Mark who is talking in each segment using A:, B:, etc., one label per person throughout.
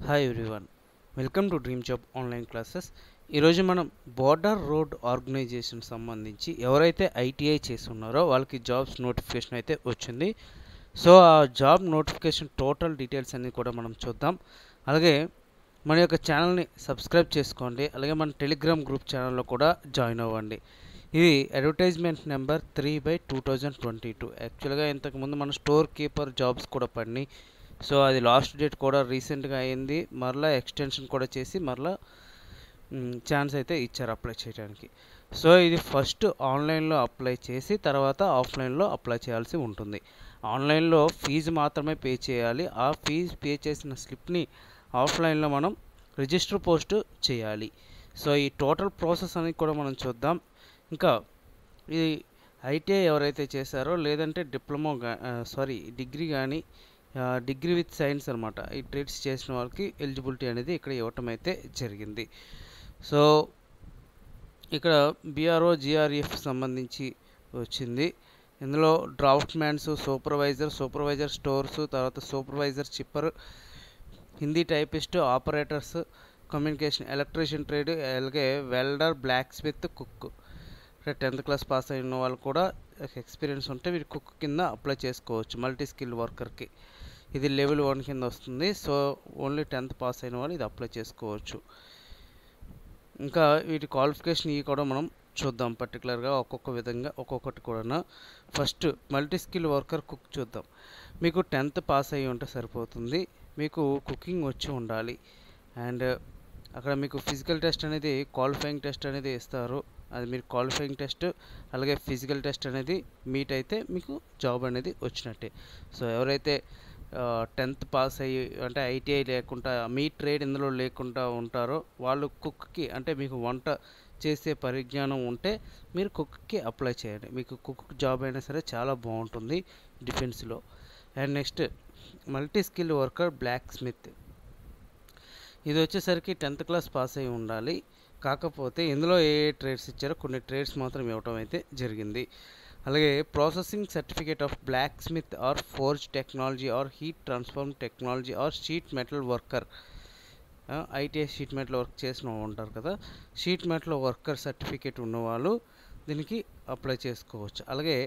A: hi everyone welcome to dream job online classes ఈరోజు మనం border road organisation సంబంధించి ఎవరైతే ఐటీఐ చేసి ఉన్నారో వాళ్ళకి జాబ్స్ నోటిఫికేషన్ అయితే వచ్చింది సో ఆ జాబ్ నోటిఫికేషన్ టోటల్ డీటెయిల్స్ అన్ని కూడా మనం చూద్దాం అలాగే మన యొక్క ఛానల్ని సబ్స్క్రైబ్ చేసుకోండి అలాగే మన టెలిగ్రామ్ గ్రూప్ ఛానల్లో కూడా జాయిన్ అవ్వండి ఇది advertisement number three by two thousand twenty two యాక్చువల్గా ఇంతకుముందు మన స్టోర్ కీపర్ జాబ్స్ కూడా పడినాయి సో అది లాస్ట్ డేట్ కూడా రీసెంట్గా అయింది మరలా ఎక్స్టెన్షన్ కూడా చేసి మరలా ఛాన్స్ అయితే ఇచ్చారు అప్లై చేయడానికి సో ఇది ఫస్ట్ ఆన్లైన్లో అప్లై చేసి తర్వాత ఆఫ్లైన్లో అప్లై చేయాల్సి ఉంటుంది ఆన్లైన్లో ఫీజు మాత్రమే పే చేయాలి ఆ ఫీజు పే చేసిన స్లిప్ని ఆఫ్లైన్లో మనం రిజిస్టర్ పోస్ట్ చేయాలి సో ఈ టోటల్ ప్రాసెస్ అనేది కూడా మనం చూద్దాం ఇంకా ఇది ఐటీఐ ఎవరైతే చేశారో లేదంటే డిప్లొమా సారీ డిగ్రీ కానీ డిగ్రీ విత్ సైన్స్ అనమాట ఈ ట్రేడ్స్ చేసిన వాళ్ళకి ఎలిజిబిలిటీ అనేది ఇక్కడ ఇవ్వటం అయితే జరిగింది సో ఇక్కడ బీఆర్ఓ జిఆర్ఎఫ్ సంబంధించి వచ్చింది ఇందులో draughtsman supervisor supervisor stores తర్వాత supervisor cipher Hindi typist operators communication electrician trade అలాగే welder blacksmith cook tenth class pass అయిన వాళ్ళు కూడా ఎక్స్పీరియన్స్ ఉంటే వీరు కుక్ కింద అప్లై చేసుకోవచ్చు మల్టీ స్కిల్ వర్కర్కి ఇది లెవెల్ వన్ కింద వస్తుంది సో ఓన్లీ టెన్త్ పాస్ అయిన వాళ్ళు ఇది అప్లై చేసుకోవచ్చు ఇంకా వీటి క్వాలిఫికేషన్ ఇవి కూడా మనం చూద్దాం పర్టికులర్గా ఒక్కొక్క విధంగా ఒక్కొక్కటి కూడా first multi skill worker cook చూద్దాం మీకు టెన్త్ పాస్ అయ్యి ఉంటే సరిపోతుంది మీకు కుకింగ్ వచ్చి ఉండాలి అండ్ అక్కడ మీకు ఫిజికల్ టెస్ట్ అనేది క్వాలిఫైయింగ్ టెస్ట్ అనేది ఇస్తారు అది మీరు క్వాలిఫైయింగ్ టెస్ట్ అలాగే ఫిజికల్ టెస్ట్ అనేది మీట్ అయితే మీకు జాబ్ అనేది వచ్చినట్టే సో ఎవరైతే టెన్త్ పాస్ అయ్యి అంటే ఐటీఐ లేకుండా మీ ట్రేడ్ ఇందులో లేకుండా ఉంటారో వాళ్ళు కుక్కి అంటే మీకు వంట చేసే పరిజ్ఞానం ఉంటే మీరు కుక్కి అప్లై చేయండి మీకు కుక్ జాబ్ అయినా సరే చాలా బాగుంటుంది డిఫెన్స్లో and next multi skill worker blacksmith ఇది వచ్చేసరికి టెన్త్ క్లాస్ పాస్ అయి ఉండాలి కాకపోతే ఇందులో ఏ ఏ ట్రేడ్స్ ఇచ్చారో కొన్ని ట్రేడ్స్ మాత్రం ఇవ్వటం అయితే జరిగింది అలాగే processing certificate of blacksmith or forge technology or heat transform technology or sheet metal worker ITI sheet metal work చేసిన ఉంటారు కదా షీట్ మెటల్ వర్కర్ సర్టిఫికేట్ ఉన్నవాళ్ళు దీనికి అప్లై చేసుకోవచ్చు అలాగే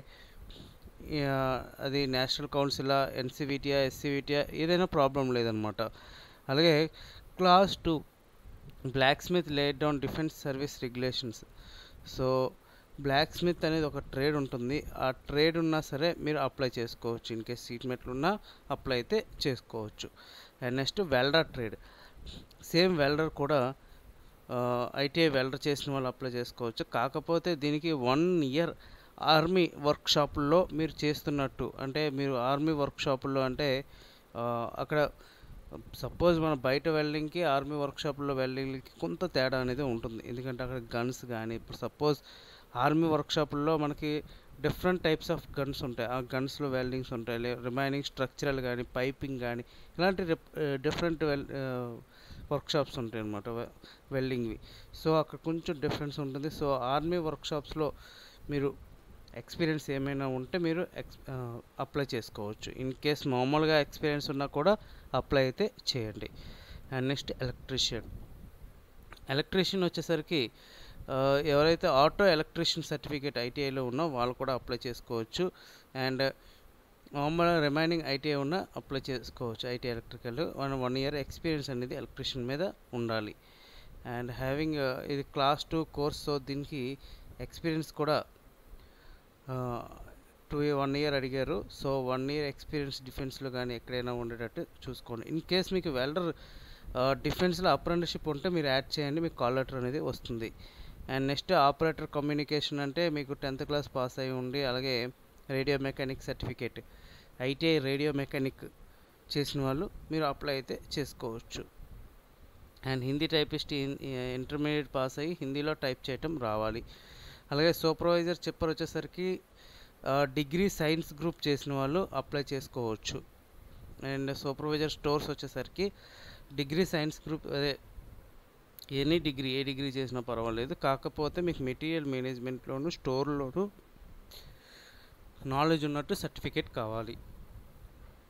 A: అది నేషనల్ కౌన్సిలా ఎన్సీవీటీఆ ఎస్సీవీటీఆ ఏదైనా ప్రాబ్లం లేదనమాట అలాగే class two blacksmith laid down defence service regulations so blacksmith అనేది ఒక ట్రేడ్ ఉంటుంది ఆ ట్రేడ్ ఉన్నా సరే మీరు అప్లై చేసుకోవచ్చు ఇన్ కేస్ సీట్ మెట్లు ఉన్నా అప్లై అయితే చేసుకోవచ్చు and next welder trade same welder కూడా ఐటీఐ వెల్డర్ చేసిన వాళ్ళు అప్లై చేసుకోవచ్చు కాకపోతే దీనికి వన్ ఇయర్ ఆర్మీ వర్క్షాపుల్లో మీరు చేస్తున్నట్టు అంటే మీరు ఆర్మీ వర్క్షాపుల్లో అంటే అక్కడ సపోజ్ మన బయట వెల్డింగ్కి ఆర్మీ వర్క్షాప్లో వెల్డింగ్కి కొంత తేడా అనేది ఉంటుంది ఎందుకంటే అక్కడ గన్స్ కానీ ఇప్పుడు సపోజ్ ఆర్మీ వర్క్షాపుల్లో మనకి డిఫరెంట్ టైప్స్ ఆఫ్ గన్స్ ఉంటాయి ఆ గన్స్లో వెల్డింగ్స్ ఉంటాయి రిమైనింగ్ స్ట్రక్చరల్ కానీ పైపింగ్ కానీ ఇలాంటి డిఫరెంట్ వెల్ వర్క్షాప్స్ ఉంటాయి అన్నమాట వెల్డింగ్వి సో అక్కడ కొంచెం డిఫరెన్స్ ఉంటుంది సో ఆర్మీ వర్క్షాప్స్లో మీరు ఎక్స్పీరియన్స్ ఏమైనా ఉంటే మీరు ఎక్స్ అప్లై చేసుకోవచ్చు ఇన్ కేస్ మామూలుగా ఎక్స్పీరియన్స్ ఉన్నా కూడా అప్లై అయితే చేయండి అండ్ నెక్స్ట్ ఎలక్ట్రీషియన్ ఎలక్ట్రీషియన్ వచ్చేసరికి ఎవరైతే ఆటో ఎలక్ట్రీషియన్ సర్టిఫికేట్ ఐటీఐలో ఉన్నా వాళ్ళు కూడా అప్లై చేసుకోవచ్చు అండ్ మామూలు రిమైనింగ్ ఐటీఐ ఉన్న అప్లై చేసుకోవచ్చు IT electrical one one year experience అనేది ఎలక్ట్రీషియన్ మీద ఉండాలి అండ్ హ్యావింగ్ ఇది క్లాస్ టూ కోర్స్ సో దీనికి ఎక్స్పీరియన్స్ కూడా టూ వన్ ఇయర్ అడిగారు సో వన్ ఇయర్ ఎక్స్పీరియన్స్ డిఫెన్స్లో కానీ ఎక్కడైనా ఉండేటట్టు చూసుకోండి ఇన్ కేస్ మీకు వెల్డర్ డిఫెన్స్లో అప్రెంటిషిప్ ఉంటే మీరు యాడ్ చేయండి మీకు కాల్ లెటర్ అనేది వస్తుంది అండ్ నెక్స్ట్ ఆపరేటర్ కమ్యూనికేషన్ అంటే మీకు టెన్త్ క్లాస్ పాస్ అయి ఉండి అలాగే radio mechanic certificate ITI radio mechanic చేసిన వాళ్ళు మీరు అప్లై అయితే చేసుకోవచ్చు and Hindi typist intermediate pass అయ్యి హిందీలో టైప్ చేయటం రావాలి అలాగే సూపర్వైజర్ చెప్పర్ వచ్చేసరికి డిగ్రీ సైన్స్ గ్రూప్ చేసిన వాళ్ళు అప్లై చేసుకోవచ్చు అండ్ సూపర్వైజర్ స్టోర్స్ వచ్చేసరికి డిగ్రీ సైన్స్ గ్రూప్ అదే ఎనీ డిగ్రీ ఏ డిగ్రీ చేసినా పర్వాలేదు కాకపోతే మీకు మెటీరియల్ మేనేజ్మెంట్లోను స్టోర్లోను నాలెడ్జ్ ఉన్నట్టు సర్టిఫికేట్ కావాలి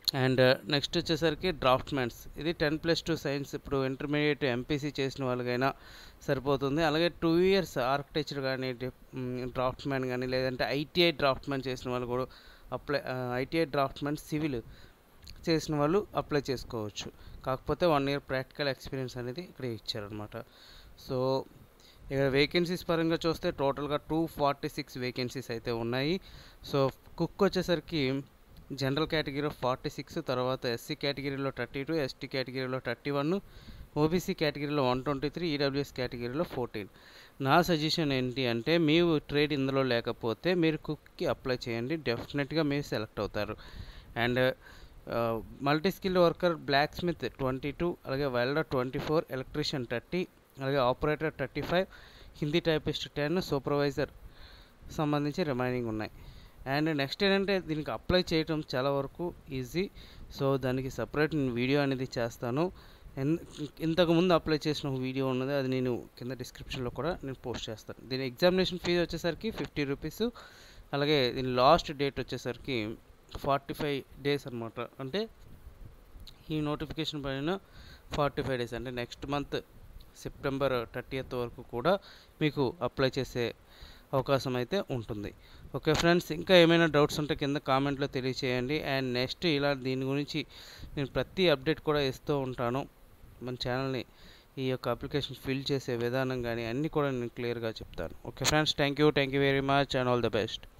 A: అండ్ నెక్స్ట్ వచ్చేసరికి డ్రాఫ్ట్ మ్యాన్స్ ఇది టెన్ ప్లస్ టూ సైన్స్ ఇప్పుడు ఇంటర్మీడియట్ ఎంపీసీ చేసిన వాళ్ళకైనా సరిపోతుంది అలాగే టూ ఇయర్స్ ఆర్కిటెక్చర్ కానీ డ్రాఫ్ట్ మ్యాన్ కానీ లేదంటే ఐటీఐ డ్రాఫ్ట్ మ్యాన్ చేసిన వాళ్ళు కూడా apply ITI draughtsman civil చేసిన వాళ్ళు అప్లై చేసుకోవచ్చు కాకపోతే వన్ ఇయర్ ప్రాక్టికల్ ఎక్స్పీరియన్స్ అనేది ఇక్కడ ఇచ్చారనమాట సో ఇక్కడ వేకెన్సీస్ పరంగా చూస్తే టోటల్గా టూ ఫార్టీ సిక్స్ వేకెన్సీస్ అయితే ఉన్నాయి సో కుక్ వచ్చేసరికి జనరల్ కేటగిరీలో ఫార్టీ సిక్స్ తర్వాత ఎస్సీ కేటగిరీలో థర్టీ టూ ఎస్టీ కేటగిరీలో థర్టీ వన్ ఓబీసీ కేటగిరీలో వన్ ట్వంటీ త్రీ ఈడబ్ల్యూఎస్ కేటగిరీలో ఫోర్టీన్ నా సజెషన్ ఏంటి అంటే మీ ట్రేడ్ ఇందులో లేకపోతే మీరు కుక్కి అప్లై చేయండి డెఫినెట్గా మీరు సెలెక్ట్ అవుతారు and multi skill worker blacksmith twenty two అలాగే welder twenty four electrician thirty అలాగే operator thirty five Hindi typist ten supervisor సంబంధించి రిమైనింగ్ ఉన్నాయి అండ్ నెక్స్ట్ ఏంటంటే దీనికి అప్లై చేయటం చాలా వరకు ఈజీ సో దానికి సపరేట్ నేను వీడియో అనేది చేస్తాను ఇంతకు ముందు అప్లై చేసిన వీడియో ఉన్నది అది నేను కింద డిస్క్రిప్షన్లో కూడా నేను పోస్ట్ చేస్తాను దీని ఎగ్జామినేషన్ ఫీజు వచ్చేసరికి ఫిఫ్టీ రూపీస్ అలాగే దీని లాస్ట్ డేట్ వచ్చేసరికి ఫార్టీ ఫైవ్ డేస్ అనమాట అంటే ఈ నోటిఫికేషన్ పైన ఫార్టీ ఫైవ్ డేస్ అంటే నెక్స్ట్ మంత్ సెప్టెంబర్ థర్టీయత్ వరకు కూడా మీకు అప్లై చేసే అవకాశం అయితే ఉంటుంది ఓకే ఫ్రెండ్స్ ఇంకా ఏమైనా డౌట్స్ ఉంటే కింద కామెంట్లో తెలియచేయండి అండ్ నెక్స్ట్ ఇలా దీని గురించి నేను ప్రతి అప్డేట్ కూడా ఇస్తూ ఉంటాను మన ఛానల్ని ఈ యొక్క అప్లికేషన్ ఫిల్ చేసే విధానం కానీ అన్నీ కూడా నేను క్లియర్గా చెప్తాను okay friends thank you thank you very much and all the best